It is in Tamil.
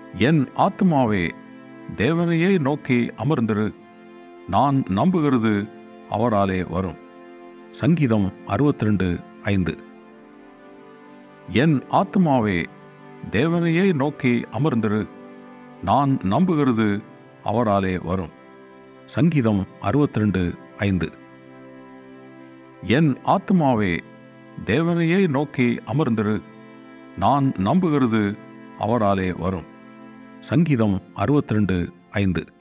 என் ஆத்துமாவே தேவனையே நோக்கி அமர்ந்திரு நான் நம்புகிறது அவராலே வரும் சங்கீதம் அறுபத்தி ரெண்டு ஐந்து என் ஆத்துமாவே தேவனையே நோக்கி அமர்ந்திரு நான் நம்புகிறது அவராலே வரும் சங்கீதம் அறுபத்தி ரெண்டு ஐந்து என் ஆத்துமாவே தேவனையே நோக்கி அமர்ந்திரு நான் நம்புகிறது அவராலே வரும் சங்கீதம் அறுபத்தி ரெண்டு ஐந்து